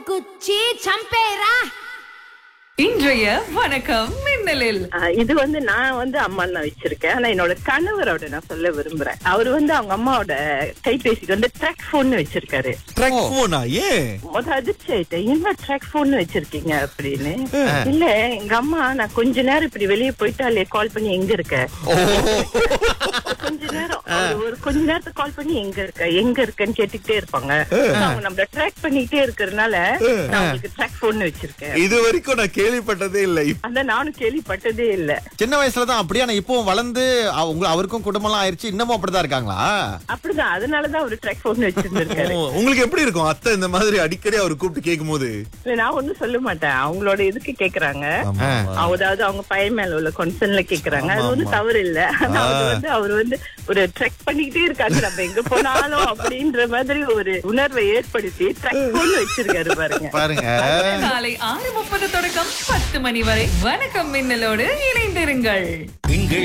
குச்சி சம்பேரா இன்றைய வணக்கம் மின்னலில் ஆஹ் இது வந்து நான் வந்து அம்மா நான் வச்சிருக்கேன் ஆனா என்னோட கணவரோட நான் சொல்ல விரும்புறேன் அவர் வந்து அவங்க அம்மாவோட கைபேசிக்கு வந்து ட்ராக் போன் வச்சிருக்காரு ட்ராக் போனா ஏன் முத அதிர்ச்சி ஆயிட்டேன் என்ன ட்ராக் போன் வச்சிருக்கீங்க அப்படின்னு இல்ல எங்க அம்மா நான் கொஞ்ச நேரம் இப்படி வெளியே போயிட்டாலே கால் பண்ணி எங்க இருக்க கொஞ்ச நேரம் ஒரு- ஒரு கொஞ்ச நேரத்துக்கு கால் பண்ணி எங்க இருக்க எங்க இருக்கன்னு கேட்டுக்கிட்டே இருப்பாங்க அவங்க நம்மள ட்ராக் பண்ணிட்டே இருக்கறதுனால நான் உங்களுக்கு ட்ராக் போன் வச்சிருக்கேன் இது வரைக்கும் நான் கேள்விப்பட்டதே இல்ல இப்ப அதான் நானும் கேள்விப்பட்டதே இல்ல சின்ன வயசுல தான் அப்படியே ஆனா இப்பவும் வளர்ந்து அவ- உங்க அவருக்கும் குடும்பம்லாம் ஆயிருச்சு இன்னமும் அப்படிதான் இருக்காங்களா அப்படிதான் அதனாலதான் அவர் ட்ராக் போன் வச்சிருந்திருக்காரு ஓ, உங்களுக்கு எப்படி இருக்கும் அத்தை இந்த மாதிரி அடிக்கடி அவர் கூப்பிட்டு கேட்கும் போது இல்ல, நான் ஒண்ணும் சொல்ல மாட்டேன் அவங்களோட இதுக்கு கேக்குறாங்க ஆமா, ஆமா. அதாவது அவங்க பையன் மேல உள்ள கன்சர்ன்ல கேக்குறாங்க அது வந்து தவறு இல்ல ஆனா அது வந்து அவர் வந்து ஒரு ட்ரெக் பண்ணிக்கிட்டே இருக்காங்க நம்ம எங்க போனாலும் அப்படின்ற மாதிரி ஒரு உணர்வை ஏற்படுத்தி ட்ரெக் போன் வச்சிருக்காரு பாருங்க பாருங்க காலை ஆறு முப்பது தொடக்கம் பத்து மணி வரை வணக்கம் மின்னலோடு இணைந்திருங்கள்